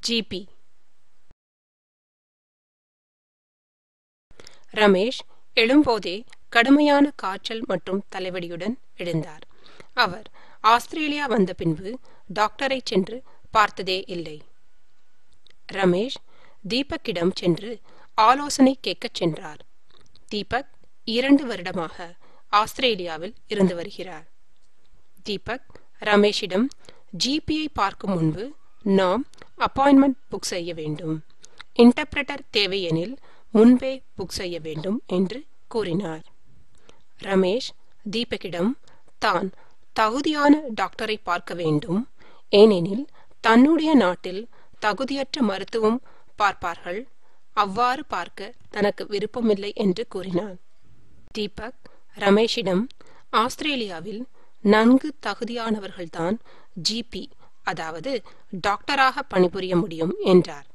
GB Ramesh எழும்போதே கடுமையான காய்ச்சல் மற்றும் தலைவலியுடன் எழுந்தார் அவர் ஆஸ்திரேலியா வந்த பின்பு டாக்டரை சென்று பார்த்ததே இல்லை ரமேஷ் தீபக்கிடம் சென்று ஆலோசனை கேட்கச் சென்றார் தீபக் இரண்டு வருடமாக ஆஸ்திரேலியாவில் இருந்து வருகிறார் தீபக் ரமேஷிடம் ஜிபியை பார்க்கும் முன்பு நாம் அப்பாயின்மெண்ட் புக் செய்ய வேண்டும் இன்டர்பிரட்டர் தேவையெனில் முன்பே புக் செய்ய வேண்டும் என்று கூறினார் ரமேஷ் தீபக்கிடம் தான் தகுதியான டாக்டரை பார்க்க வேண்டும் ஏனெனில் தன்னுடைய நாட்டில் தகுதியற்ற மருத்துவம் பார்ப்பார்கள் அவ்வாறு பார்க்க தனக்கு விருப்பமில்லை என்று கூறினார் தீபக் ரமேஷிடம் ஆஸ்திரேலியாவில் நன்கு தகுதியானவர்கள்தான் ஜிபி அதாவது டாக்டராக பணிபுரிய முடியும் என்றார்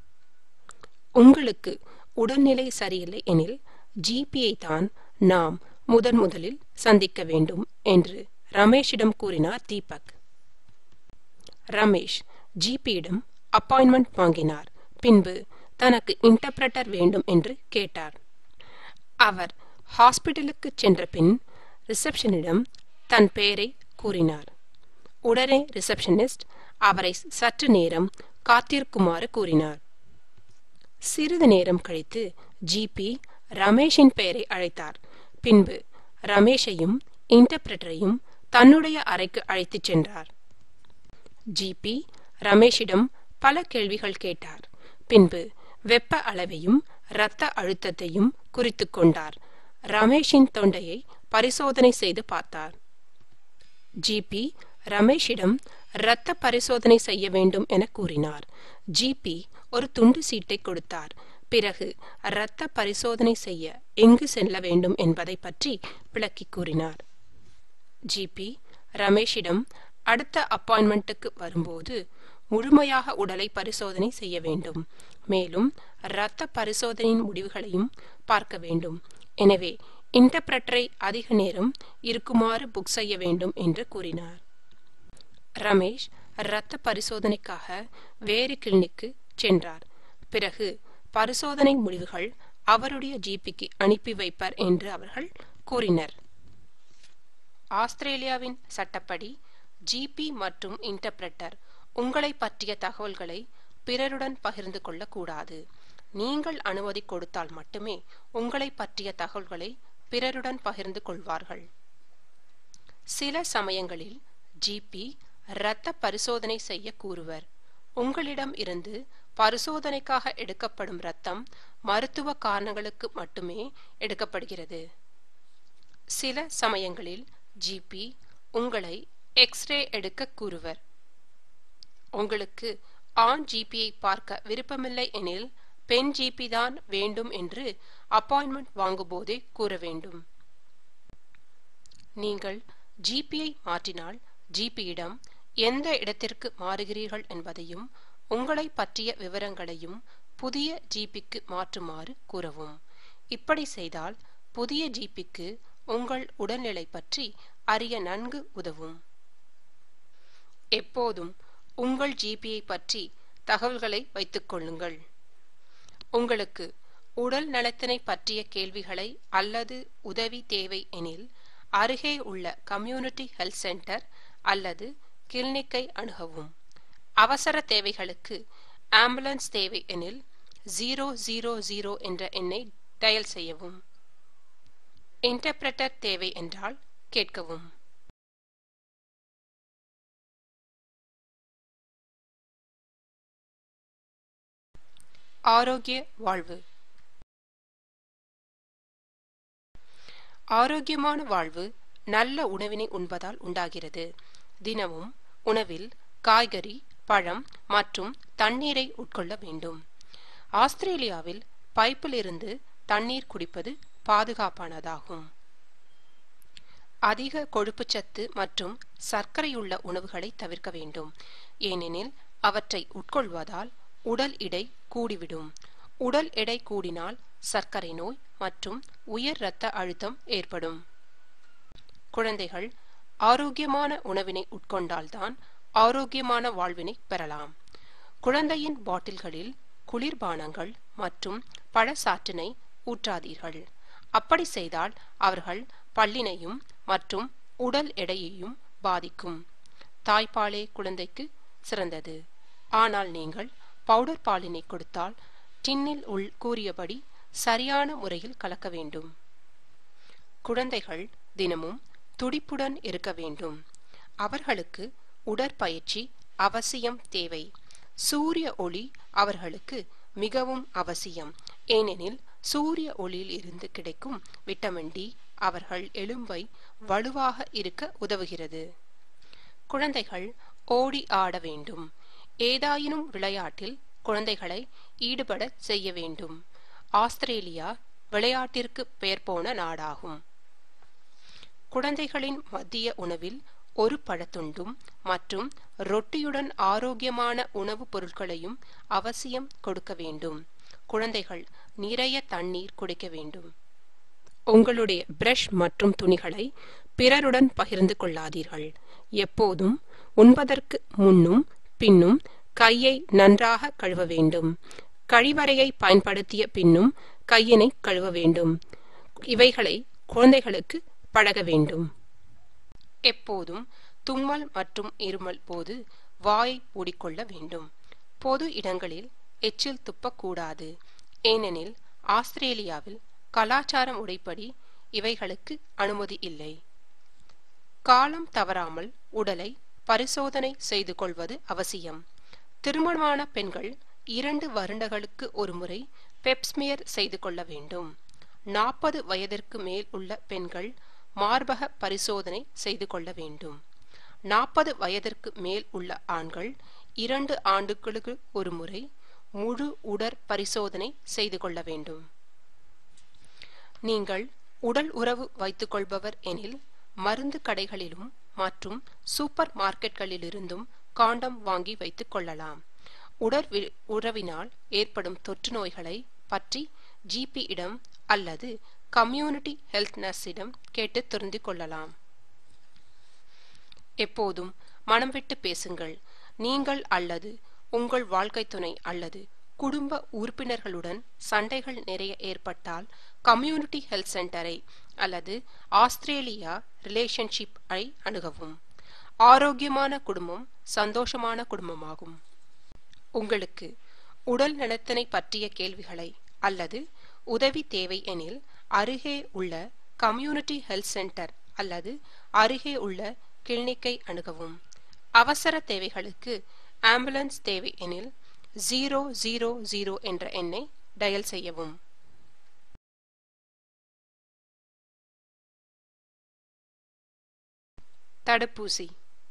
உங்களுக்கு உடல்நிலை சரியில்லை எனில் ஜிபியை தான் நாம் முதன் முதலில் சந்திக்க வேண்டும் என்று ரமேஷிடம் கூறினார் தீபக் ரமேஷ் ஜிபியிடம் அப்பாயின்மெண்ட் வாங்கினார் பின்பு தனக்கு இன்டர்பிரட்டர் வேண்டும் என்று கேட்டார் அவர் ஹாஸ்பிட்டலுக்கு சென்ற பின் ரிசப்ஷனிடம் தன் பெயரை கூறினார் உடனே ரிசப்ஷனிஸ்ட் அவரை சற்று நேரம் காத்திருக்குமாறு கூறினார் சிறிது நேரம் கழித்து ஜிபி ரமேஷின் பெயரை அழைத்தார் பின்பு ரமேஷையும் இன்டர்பிரட்டரையும் தன்னுடைய அறைக்கு அழைத்துச் சென்றார் ஜிபி ரமேஷிடம் பல கேள்விகள் கேட்டார் பின்பு வெப்ப அளவையும் இரத்த அழுத்தத்தையும் குறித்து கொண்டார் ரமேஷின் தொண்டையை பரிசோதனை செய்து பார்த்தார் ஜிபி ரமேஷிடம் இரத்த பரிசோதனை செய்ய வேண்டும் என கூறினார் ஜிபி ஒரு துண்டு சீட்டை கொடுத்தார் பிறகு இரத்த பரிசோதனை செய்ய எங்கு செல்ல வேண்டும் என்பதை பற்றி விளக்கி கூறினார் ஜிபி ரமேஷிடம் அடுத்த அப்பாயின்மெண்ட்டுக்கு வரும்போது முழுமையாக உடலை பரிசோதனை செய்ய வேண்டும் மேலும் இரத்த பரிசோதனையின் முடிவுகளையும் பார்க்க வேண்டும் எனவே இன்டர்பிரட்டரை அதிக நேரம் இருக்குமாறு புக் செய்ய வேண்டும் என்று கூறினார் ரமேஷ் இரத்த பரிசோதனைக்காக வேறு கிளினிக்கு சென்றார் பிறகு பரிசோதனை முடிவுகள் அவருடைய ஜிபிக்கு அனுப்பி வைப்பார் என்று அவர்கள் கூறினர் ஆஸ்திரேலியாவின் சட்டப்படி ஜிபி மற்றும் இன்டர்பிரட்டர் உங்களை பற்றிய தகவல்களை பிறருடன் பகிர்ந்து கொள்ளக்கூடாது நீங்கள் அனுமதி கொடுத்தால் மட்டுமே உங்களை பற்றிய தகவல்களை பிறருடன் பகிர்ந்து கொள்வார்கள் சில சமயங்களில் ஜிபி இரத்த பரிசோதனை செய்ய கூறுவர் உங்களிடம் இருந்து பரிசோதனைக்காக எடுக்கப்படும் இரத்தம் மருத்துவ காரணங்களுக்கு மட்டுமே எடுக்கப்படுகிறது சில சமயங்களில் ஜிபி உங்களை எக்ஸ்ரே எடுக்க கூறுவர் உங்களுக்கு ஆண் ஜிபியை பார்க்க விருப்பமில்லை எனில் பெண் ஜிபி தான் வேண்டும் என்று அப்பாயின்மெண்ட் வாங்கும்போதே கூற வேண்டும் நீங்கள் ஜிபியை மாற்றினால் ஜிபியிடம் எந்த இடத்திற்கு மாறுகிறீர்கள் என்பதையும் உங்களை பற்றிய விவரங்களையும் புதிய ஜிபிக்கு மாற்றுமாறு கூறவும் இப்படி செய்தால் புதிய ஜிபிக்கு உங்கள் உடல்நிலை பற்றி அறிய நன்கு உதவும் எப்போதும் உங்கள் ஜிபியை பற்றி தகவல்களை வைத்துக் கொள்ளுங்கள் உங்களுக்கு உடல் நலத்தினை பற்றிய கேள்விகளை அல்லது உதவி தேவை எனில் அருகே உள்ள கம்யூனிட்டி ஹெல்த் சென்டர் அல்லது கிளினிக்கை அணுகவும் அவசர தேவைகளுக்கு ஆம்புலன்ஸ் தேவை எனில் ஜீரோ ஜீரோ ஜீரோ என்ற எண்ணை டயல் செய்யவும் இன்டர்பிரட்டர் தேவை என்றால் கேட்கவும் ஆரோக்கிய வாழ்வு ஆரோக்கியமான வாழ்வு நல்ல உணவினை உண்பதால் உண்டாகிறது தினமும் உணவில் காய்கறி பழம் மற்றும் தண்ணீரை உட்கொள்ள வேண்டும் ஆஸ்திரேலியாவில் பைப்பில் இருந்து தண்ணீர் குடிப்பது பாதுகாப்பானதாகும் அதிக கொழுப்புச்சத்து மற்றும் சர்க்கரையுள்ள உணவுகளை தவிர்க்க வேண்டும் ஏனெனில் அவற்றை உட்கொள்வதால் உடல் எடை கூடிவிடும் உடல் எடை கூடினால் சர்க்கரை நோய் மற்றும் உயர் இரத்த அழுத்தம் ஏற்படும் குழந்தைகள் ஆரோக்கியமான உணவினை உட்கொண்டால்தான் ஆரோக்கியமான வாழ்வினை பெறலாம் குழந்தையின் பாட்டில்களில் குளிர்பானங்கள் மற்றும் பழச்சாற்றினை ஊற்றாதீர்கள் அப்படி செய்தால் அவர்கள் பல்லினையும் மற்றும் உடல் எடையையும் பாதிக்கும் தாய்ப்பாலே குழந்தைக்கு சிறந்தது ஆனால் நீங்கள் பவுடர் பாலினை கொடுத்தால் டின்னில் உள் கூறியபடி சரியான முறையில் கலக்க வேண்டும் குழந்தைகள் தினமும் துடிப்புடன் இருக்க வேண்டும் அவர்களுக்கு உடற்பயிற்சி அவசியம் தேவை சூரிய ஒளி அவர்களுக்கு மிகவும் அவசியம் ஏனெனில் சூரிய ஒளியில் இருந்து கிடைக்கும் விட்டமின் டி அவர்கள் எலும்பை வலுவாக இருக்க உதவுகிறது குழந்தைகள் ஓடி ஆட வேண்டும் ஏதாயினும் விளையாட்டில் குழந்தைகளை ஈடுபட செய்ய வேண்டும் ஆஸ்திரேலியா விளையாட்டிற்கு பெயர் போன நாடாகும் குழந்தைகளின் மத்திய உணவில் ஒரு பழத்துண்டும் மற்றும் ரொட்டியுடன் ஆரோக்கியமான உணவுப் பொருட்களையும் அவசியம் கொடுக்க வேண்டும் குழந்தைகள் நிறைய தண்ணீர் குடிக்க வேண்டும் உங்களுடைய பிரஷ் மற்றும் துணிகளை பிறருடன் பகிர்ந்து கொள்ளாதீர்கள் எப்போதும் உண்பதற்கு முன்னும் பின்னும் கையை நன்றாக கழுவ வேண்டும் கழிவறையை பயன்படுத்திய பின்னும் கையினை கழுவ வேண்டும் இவைகளை குழந்தைகளுக்கு பழக வேண்டும் எப்போதும் தும்மல் மற்றும் இருமல் போது வாயை மூடிக்கொள்ள வேண்டும் பொது இடங்களில் எச்சில் துப்பக்கூடாது ஏனெனில் ஆஸ்திரேலியாவில் கலாச்சார முறைப்படி இவைகளுக்கு அனுமதி இல்லை காலம் தவறாமல் உடலை பரிசோதனை செய்து கொள்வது அவசியம் திருமணமான பெண்கள் இரண்டு வருடங்களுக்கு ஒருமுறை பெப்ஸ்மியர் செய்து கொள்ள வேண்டும் நாற்பது வயதிற்கு மேல் உள்ள பெண்கள் மார்பக பரிசோதனை செய்து கொள்ள வேண்டும் நாற்பது வயதிற்கு மேல் உள்ள ஆண்கள் இரண்டு ஆண்டுகளுக்கு ஒரு முறை முழு உடற் பரிசோதனை செய்து கொள்ள வேண்டும் நீங்கள் உடல் உறவு வைத்துக் கொள்பவர் எனில் மருந்து கடைகளிலும் மற்றும் சூப்பர் மார்க்கெட்களிலிருந்தும் காண்டம் வாங்கி வைத்துக் கொள்ளலாம் உடற் உறவினால் ஏற்படும் தொற்று நோய்களை பற்றி ஜிபி இடம் அல்லது கம்யூனிட்டி ஹெல்த் நர்ஸிடம் கேட்டு தெரிந்து கொள்ளலாம் எப்போதும் மனம் விட்டு பேசுங்கள் நீங்கள் அல்லது உங்கள் வாழ்க்கை துணை அல்லது குடும்ப உறுப்பினர்களுடன் சண்டைகள் நிறைய ஏற்பட்டால் கம்யூனிட்டி ஹெல்த் சென்டரை அல்லது ஆஸ்திரேலியா ரிலேஷன்ஷிப் ஐ அணுகவும் ஆரோக்கியமான குடும்பம் சந்தோஷமான குடும்பமாகும் உங்களுக்கு உடல் நலத்தினை பற்றிய கேள்விகளை அல்லது உதவி தேவை எனில் அருகே உள்ள கம்யூனிட்டி ஹெல்த் சென்டர் அல்லது அருகே உள்ள கிளினிக்கை அணுகவும் அவசர தேவைகளுக்கு ஆம்புலன்ஸ் தேவை எனில் ஜீரோ ஜீரோ ஜீரோ என்ற எண்ணை டயல் செய்யவும் தடுப்பூசி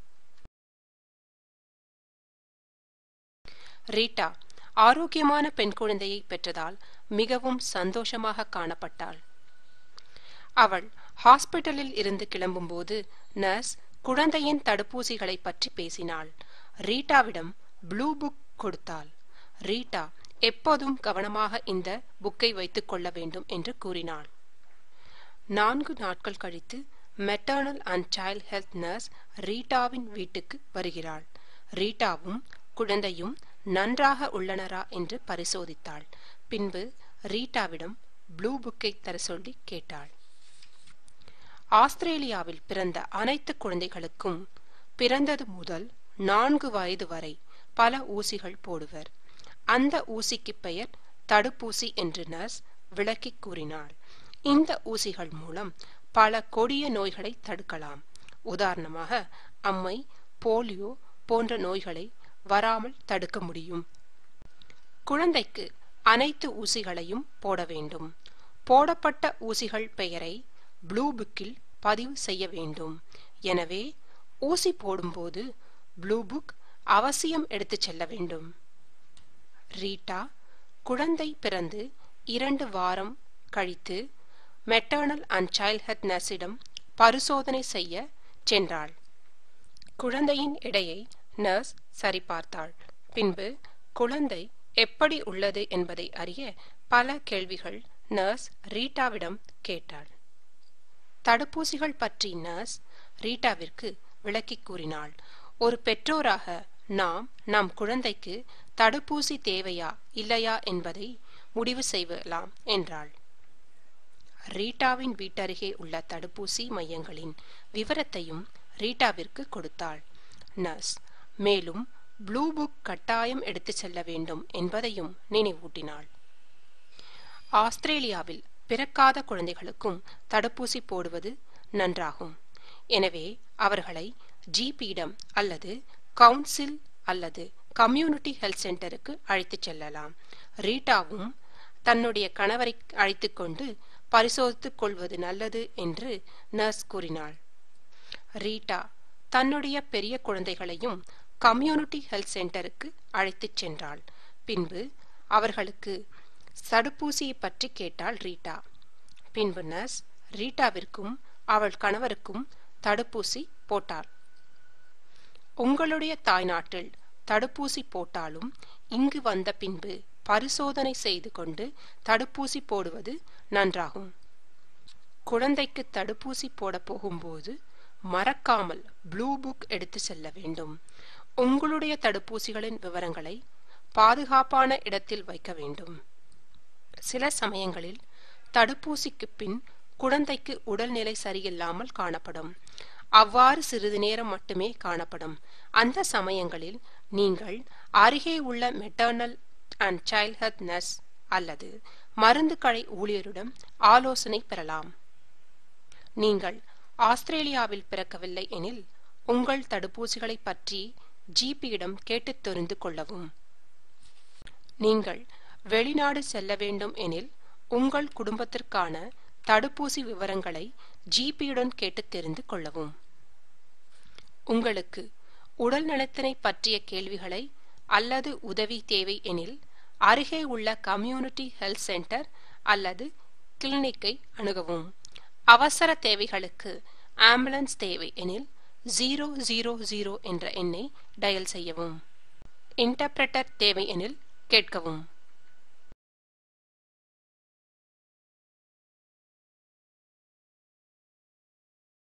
ரீட்டா ஆரோக்கியமான பெண் குழந்தையை பெற்றதால் மிகவும் சந்தோஷமாக காணப்பட்டாள் அவள் ஹாஸ்பிட்டலில் இருந்து கிளம்பும்போது நர்ஸ் குழந்தையின் தடுப்பூசிகளை பற்றி பேசினாள் ரீட்டாவிடம் ப்ளூ புக் கொடுத்தாள் ரீட்டா எப்போதும் கவனமாக இந்த புக்கை வைத்துக் கொள்ள வேண்டும் என்று கூறினாள் நான்கு நாட்கள் கழித்து maternal and child health nurse ரீட்டாவின் வீட்டுக்கு வருகிறாள் ரீட்டாவும் குழந்தையும் நன்றாக உள்ளனரா என்று பரிசோதித்தாள் பின்பு ரீட்டாவிடம் ப்ளூ புக்கை தர சொல்லி கேட்டாள் ஆஸ்திரேலியாவில் பிறந்த அனைத்து குழந்தைகளுக்கும் பிறந்தது முதல் நான்கு வயது வரை பல ஊசிகள் போடுவர் அந்த ஊசிக்கு பெயர் தடுப்பூசி என்று நர்ஸ் விளக்கி கூறினாள் இந்த ஊசிகள் மூலம் பல கொடிய நோய்களை தடுக்கலாம் உதாரணமாக அம்மை போலியோ போன்ற நோய்களை வராமல் தடுக்க முடியும் குழந்தைக்கு அனைத்து ஊசிகளையும் போட வேண்டும் போடப்பட்ட ஊசிகள் பெயரை ப்ளூ புக்கில் பதிவு செய்ய வேண்டும் எனவே ஊசி போடும்போது ப்ளூ புக் அவசியம் எடுத்துச் செல்ல வேண்டும் ரீட்டா குழந்தை பிறந்து இரண்டு வாரம் கழித்து மெட்டர்னல் அண்ட் சைல்ட் ஹெல்த் நர்ஸிடம் பரிசோதனை செய்ய சென்றாள் குழந்தையின் எடையை நர்ஸ் சரிபார்த்தாள் பின்பு குழந்தை எப்படி உள்ளது என்பதை அறிய பல கேள்விகள் நர்ஸ் ரீட்டாவிடம் கேட்டாள் தடுப்பூசிகள் பற்றி நர்ஸ் ரீட்டாவிற்கு விளக்கி கூறினாள் ஒரு பெற்றோராக நாம் நம் குழந்தைக்கு தடுப்பூசி தேவையா இல்லையா என்பதை முடிவு செய்யலாம் என்றாள் ரீட்டாவின் வீட்டருகே உள்ள தடுப்பூசி மையங்களின் விவரத்தையும் ரீட்டாவிற்கு கொடுத்தாள் நர்ஸ் மேலும் ப்ளூ புக் கட்டாயம் எடுத்துச் செல்ல வேண்டும் என்பதையும் நினைவூட்டினாள் ஆஸ்திரேலியாவில் பிறக்காத குழந்தைகளுக்கும் தடுப்பூசி போடுவது நன்றாகும் எனவே அவர்களை ஜிபியிடம் அல்லது கவுன்சில் அல்லது கம்யூனிட்டி ஹெல்த் சென்டருக்கு அழைத்துச் செல்லலாம் ரீட்டாவும் தன்னுடைய கணவரை அழைத்துக் கொண்டு பரிசோதித்துக் கொள்வது நல்லது என்று நர்ஸ் கூறினாள் ரீட்டா தன்னுடைய பெரிய குழந்தைகளையும் கம்யூனிட்டி ஹெல்த் சென்டருக்கு அழைத்துச் சென்றாள் பின்பு அவர்களுக்கு தடுப்பூசியை பற்றி கேட்டாள் ரீட்டா பின்பு நர்ஸ் ரீட்டாவிற்கும் அவள் கணவருக்கும் தடுப்பூசி போட்டாள் உங்களுடைய தாய்நாட்டில் தடுப்பூசி போட்டாலும் இங்கு வந்த பின்பு பரிசோதனை செய்து கொண்டு தடுப்பூசி போடுவது நன்றாகும் குழந்தைக்கு தடுப்பூசி போட போகும்போது மறக்காமல் ப்ளூ புக் எடுத்து செல்ல வேண்டும் உங்களுடைய தடுப்பூசிகளின் விவரங்களை பாதுகாப்பான இடத்தில் வைக்க வேண்டும் சில சமயங்களில் தடுப்பூசிக்கு பின் குழந்தைக்கு உடல்நிலை சரியில்லாமல் காணப்படும் அவ்வாறு சிறிது நேரம் மட்டுமே காணப்படும் அந்த சமயங்களில் நீங்கள் அருகே உள்ள maternal and child health nurse அல்லது மருந்து கடை ஊழியரிடம் ஆலோசனை பெறலாம் நீங்கள் ஆஸ்திரேலியாவில் பிறக்கவில்லை எனில் உங்கள் தடுப்பூசிகளை பற்றி ஜிபியிடம் கேட்டு தெரிந்து கொள்ளவும் நீங்கள் வெளிநாடு செல்ல வேண்டும் எனில் உங்கள் குடும்பத்திற்கான தடுப்பூசி விவரங்களை ஜிபியுடன் கேட்டு தெரிந்து கொள்ளவும் உங்களுக்கு உடல் நலத்தினை பற்றிய கேள்விகளை அல்லது உதவி தேவை எனில் அருகே உள்ள கம்யூனிட்டி ஹெல்த் சென்டர் அல்லது கிளினிக்கை அணுகவும் அவசர தேவைகளுக்கு ஆம்புலன்ஸ் தேவை எனில் ஜீரோ ஜீரோ ஜீரோ என்ற எண்ணை டயல் செய்யவும் இன்டர்பிரட்டர் தேவை எனில் கேட்கவும்